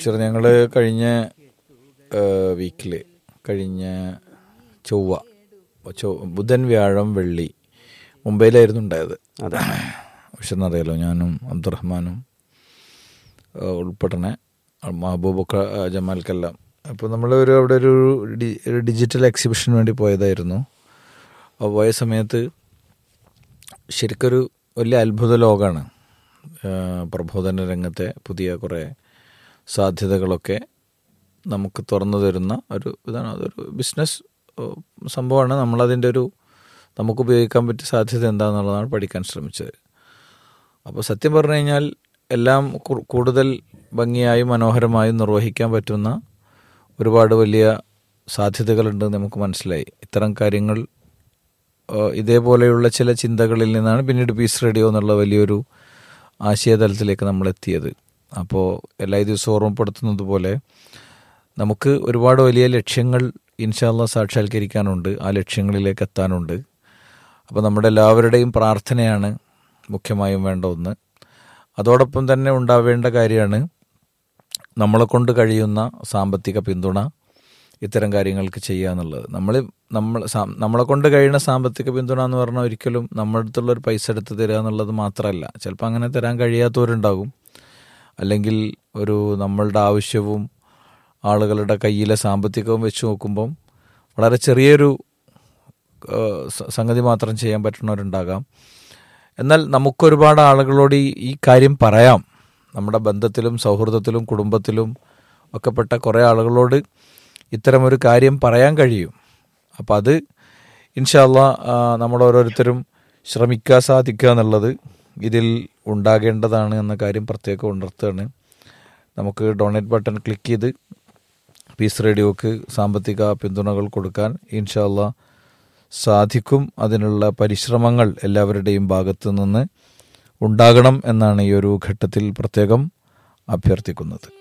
പക്ഷേ ഞങ്ങൾ കഴിഞ്ഞ വീക്കിൽ കഴിഞ്ഞ ചൊവ്വ ചൊവ്വ ബുധൻ വ്യാഴം വെള്ളി മുംബൈയിലായിരുന്നു ഉണ്ടായത് അതെ വിഷറിനറിയാലോ ഞാനും അബ്ദുറഹ്മാനും ഏഹ് ഉൾപ്പെടണ മഹബൂബൊക്കെ ജമാൽക്കെല്ലാം അപ്പോൾ നമ്മൾ ഒരു അവിടെ ഒരു ഡി- ഒരു ഡിജിറ്റൽ എക്സിബിഷന് വേണ്ടി പോയതായിരുന്നു അപ്പോൾ പോയ സമയത്ത് ശരിക്കൊരു വലിയ അത്ഭുത ലോകമാണ് ഏഹ് പ്രബോധന രംഗത്തെ പുതിയ കുറേ സാധ്യതകളൊക്കെ നമുക്ക് തുറന്നു തരുന്ന ഒരു ഇതാണ് അതൊരു ബിസിനസ് ഏഹ് സംഭവമാണ് നമ്മളതിൻ്റെ ഒരു നമുക്ക് ഉപയോഗിക്കാൻ പറ്റിയ സാധ്യത എന്താണെന്നുള്ളതാണ് പഠിക്കാൻ ശ്രമിച്ചത് അപ്പോൾ സത്യം പറഞ്ഞു കഴിഞ്ഞാൽ എല്ലാം കു- കൂടുതൽ ഭംഗിയായും മനോഹരമായും നിർവഹിക്കാൻ പറ്റുന്ന ഒരുപാട് വലിയ സാധ്യതകളുണ്ടെന്ന് നമുക്ക് മനസ്സിലായി ഇത്തരം കാര്യങ്ങൾ ഏഹ് ഇതേപോലെയുള്ള ചില ചിന്തകളിൽ നിന്നാണ് പിന്നീട് പീസ് റേഡിയോ എന്നുള്ള വലിയൊരു ആശയതലത്തിലേക്ക് നമ്മൾ എത്തിയത് അപ്പോൾ എല്ലാ ദിവസവും ഓർമ്മപ്പെടുത്തുന്നത് പോലെ നമുക്ക് ഒരുപാട് വലിയ ലക്ഷ്യങ്ങൾ ഇൻഷാല്ല സാക്ഷാത്കരിക്കാനുണ്ട് ആ ലക്ഷ്യങ്ങളിലേക്ക് എത്താനുണ്ട് അപ്പോൾ നമ്മുടെ എല്ലാവരുടെയും പ്രാർത്ഥനയാണ് മുഖ്യമായും വേണ്ട ഒന്ന് അതോടൊപ്പം തന്നെ ഉണ്ടാവേണ്ട കാര്യമാണ് നമ്മളെ കൊണ്ട് കഴിയുന്ന സാമ്പത്തിക പിന്തുണ ഇത്തരം കാര്യങ്ങൾക്ക് ചെയ്യുക എന്നുള്ളത് നമ്മൾ നമ്മൾ സാ- നമ്മളെ കൊണ്ട് കഴിയുന്ന സാമ്പത്തിക പിന്തുണ എന്ന് പറഞ്ഞാൽ ഒരിക്കലും നമ്മുടെ അടുത്തുള്ള ഒരു പൈസ എടുത്ത് തരിക എന്നുള്ളത് മാത്രമല്ല ചിലപ്പോൾ അങ്ങനെ തരാൻ കഴിയാത്തവരുണ്ടാകും അല്ലെങ്കിൽ ഒരു നമ്മളുടെ ആവശ്യവും ആളുകളുടെ കയ്യിലെ സാമ്പത്തികവും വെച്ച് നോക്കുമ്പം വളരെ ചെറിയൊരു ഏഹ്, സ- സംഗതി മാത്രം ചെയ്യാൻ പറ്റുന്നവരുണ്ടാകാം എന്നാൽ നമുക്കൊരുപാട് ആളുകളോട് ഈ ഈ കാര്യം പറയാം നമ്മുടെ ബന്ധത്തിലും സൗഹൃദത്തിലും കുടുംബത്തിലും ഒക്കെ പെട്ട കുറേ ആളുകളോട് ഇത്തരമൊരു കാര്യം പറയാൻ കഴിയും അപ്പം അത് ഇൻഷാല്ല നമ്മൾ ഓരോരുത്തരും ശ്രമിക്കുക സാധിക്കുക എന്നുള്ളത് ഇതിൽ ഉണ്ടാകേണ്ടതാണ് എന്ന കാര്യം പ്രത്യേകം ഉണർത്തുകയാണ് നമുക്ക് ഡൊണേറ്റ് ബട്ടൺ ക്ലിക്ക് ചെയ്ത് പീസ് റേഡിയോക്ക് സാമ്പത്തിക പിന്തുണകൾ കൊടുക്കാൻ ഇൻഷാല്ല സാധിക്കും അതിനുള്ള പരിശ്രമങ്ങൾ എല്ലാവരുടെയും ഭാഗത്തു നിന്ന് ഉണ്ടാകണം എന്നാണ് ഈ ഒരു ഘട്ടത്തിൽ പ്രത്യേകം അഭ്യർത്ഥിക്കുന്നത്